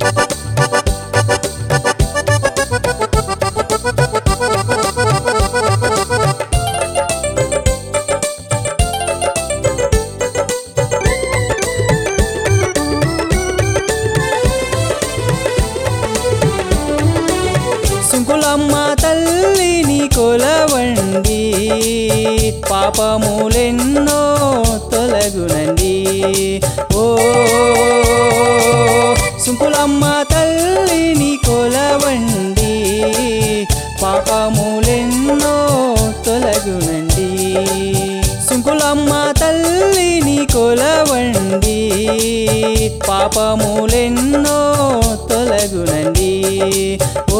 సుంకులమ్మ తల్లిని కొలవండి పాపములెన్నో తొలగునండి ఓ సుంకులమ్మ తల్లిని కొలవండి పాపములెన్నో తొలగునండి సుంకులమ్మ తల్లిని కొలవండి పాపములెన్నో తొలగునండి ఓ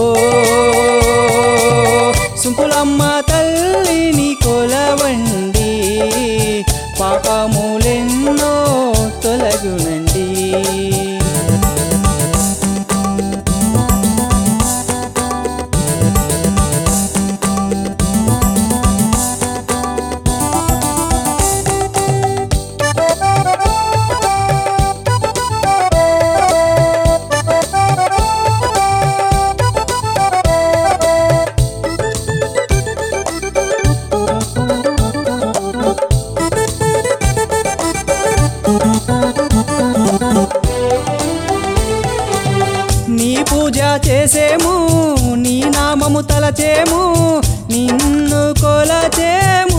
సుంకులమ్మ తల్లిని కొలవండి పాపములెన్నో తొలగునండి నీ పూజ చేసేము నీ నామము తలచేము నిన్ను కొలచేము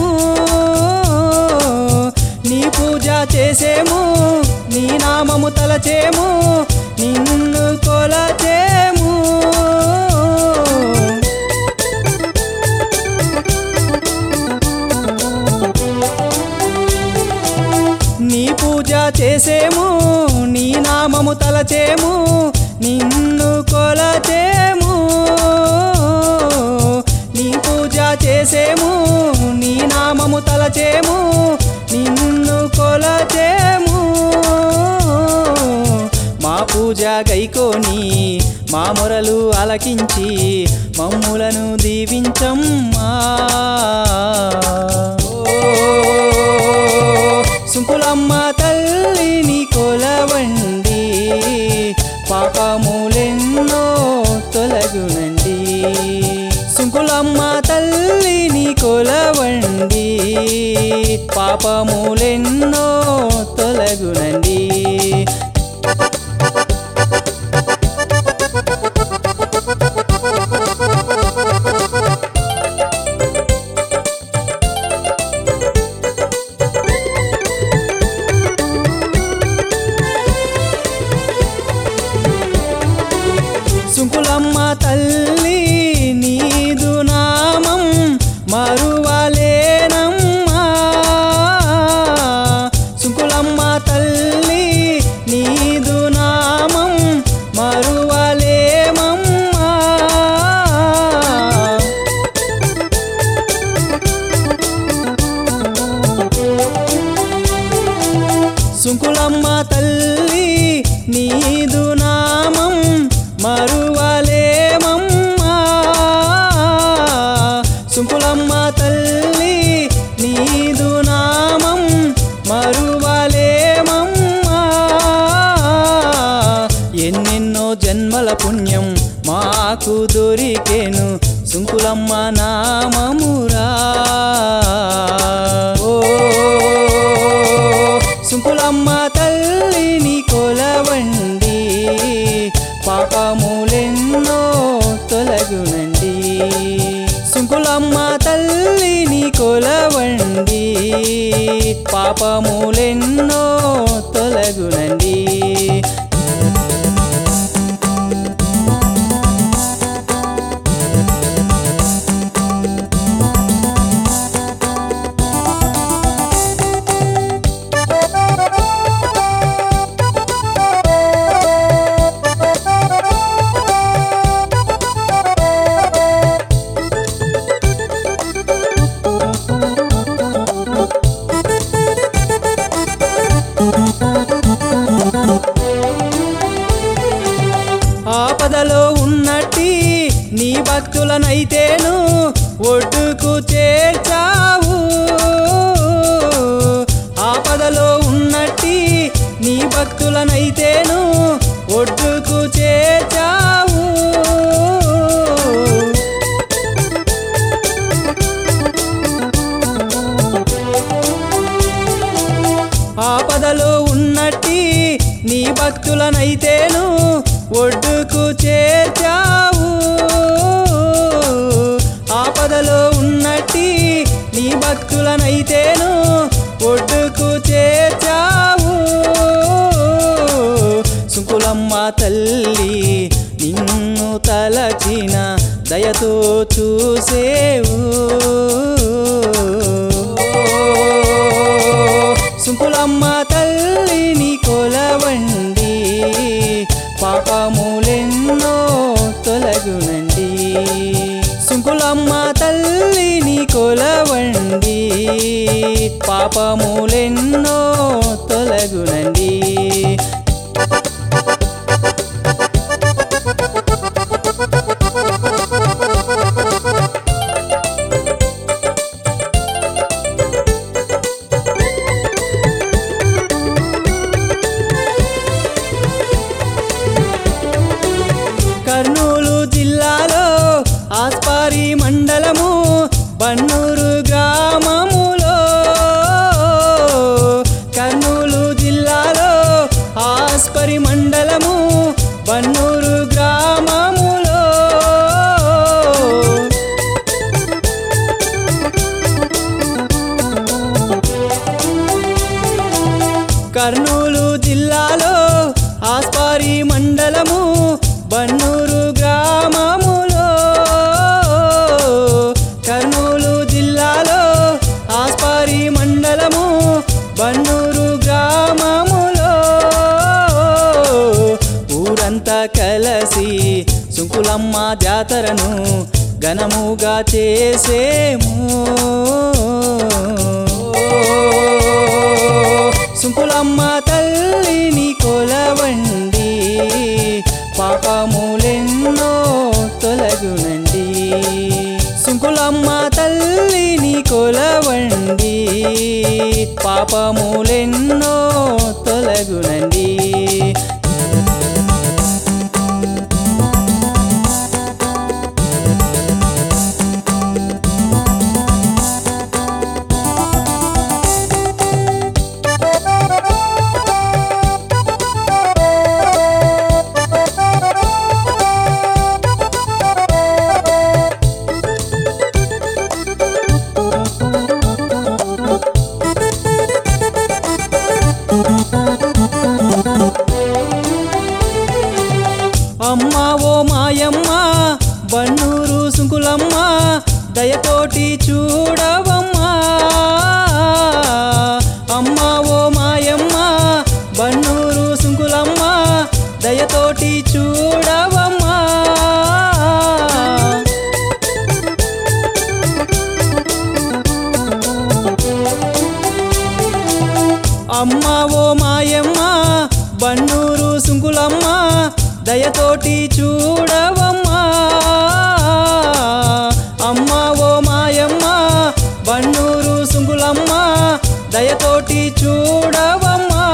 నీ పూజ చేసేము నీ నామము తలచేము నిన్ను కొలచేము నీ పూజ చేసేము నీ నామము తలచేము నిన్ను కొలచేము నీ పూజ చేసేము నీ నామము తలచేము నిన్ను కొలచేము మా పూజ గైకోని మా మొరలు ఆలకించి మమ్ములను దీవించమ్మా ఓ సుంకులమ్మ తల్లిని కొలవండి పాపములెన్నో తొలగునండి సుంకులమ్మ తల్లిని కొలవండి పాపములెన్నో తొలగునండి సుంకులమ్మ తల్లి నీదు నామం మరువలేనమ్మా సుంకులమ్మ తల్లి నీదు నామం మరువలేమమ్మా సుంకులమ్మ తల్లి నీదు నామం మరువలేమమ్మా సుంకులమ్మ తల్లి నీదు నామం మరువలేమమ్మా ఎన్నెన్నో జన్మల పుణ్యం మాకు దొరికేను సుంకులమ్మ నామమురా ఓ సుంకులమ్మ తల్లిని కొలవండి పాపములెన్నో తొలగునండి సుంకులమ్మ తల్లిని కొలవండి పాపములెన్నో తొలగునండి ఆపదలో ఉన్నట్టి నీ భక్తులనైతేను ఒడ్డుకు చేర్చావు ఆపదలో ఉన్నట్టి నీ భక్తులనైతేను ఒడ్డుకు చేర్చావు ఆపదలో ఉన్నట్టి నీ భక్తులనైతేను ఒడ్డుకు చేర్చావు ఆపదలో ఉన్నట్టి నీ భక్తులనైతేను ఒడ్డుకు చేర్చావు సుకులమ్మ తల్లి నిన్ను తలచిన దయతో చూసేవు సుంకులమ్మ తల్లిని కొలవండి పాపములెన్నో తొలగునండి సుంకులమ్మ తల్లిని కొలవండి పాపములెన్నో తొలగునండి కర్నూలు జిల్లాలో ఆస్పారి మండలము బన్నూరు గ్రామములో కర్నూలు జిల్లాలో ఆస్పరి మండలము బన్నూరు గ్రామములో కర్నూలు జిల్లాలో ఆస్పారి మండలము బన్నూరు గ్రామములో కర్నూలు జిల్లాలో ఆస్పారి మండలము బన్నూరు గ్రామములో ఊరంతా కలసి సుంకులమ్మ జాతరను ఘనముగా చేసేము సుంకులమ్మ తల్లిని కొలవండి పాపములెన్నో తొలగునండి సుంకులమ్మ తల్లిని కొలవండి పాపములెన్నో తొలగునండి అమ్మ ఓ మాయమ్మ బన్నూరు సుంకులమ్మ దయతోటి చూడవమ్మా అమ్మ ఓ మాయమ్మ బన్నూరు సుంకులమ్మ దయతోటి చూడవమ్మా అమ్మ ఓ మాయమ్మ బన్నూరు సుంకులమ్మ దయతోటి చూడవమ్మా అమ్మ ఓ మాయమ్మ బన్నూరు సుంకులమ్మ దయతోటి చూడవమ్మా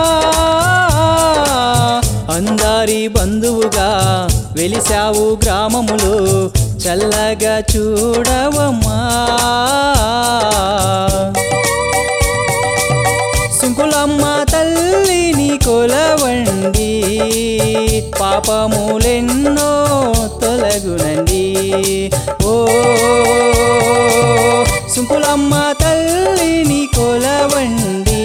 అందరి బంధువుగా వెలిసావు గ్రామములో చల్లగా చూడవమ్మా సుంకులమ్మ తల్లిని కొలవండి పాపములెన్నో తొలగునండి ఓ సుంకులమ్మ తల్లిని కొలవండి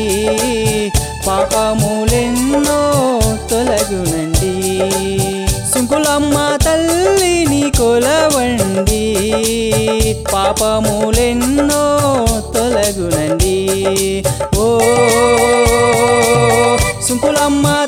పాపములెన్నో తొలగునండి సుంకులమ్మ తల్లిని కొలవండి పాపములెన్నో తొలగునండి ఓ సుంకులమ్మ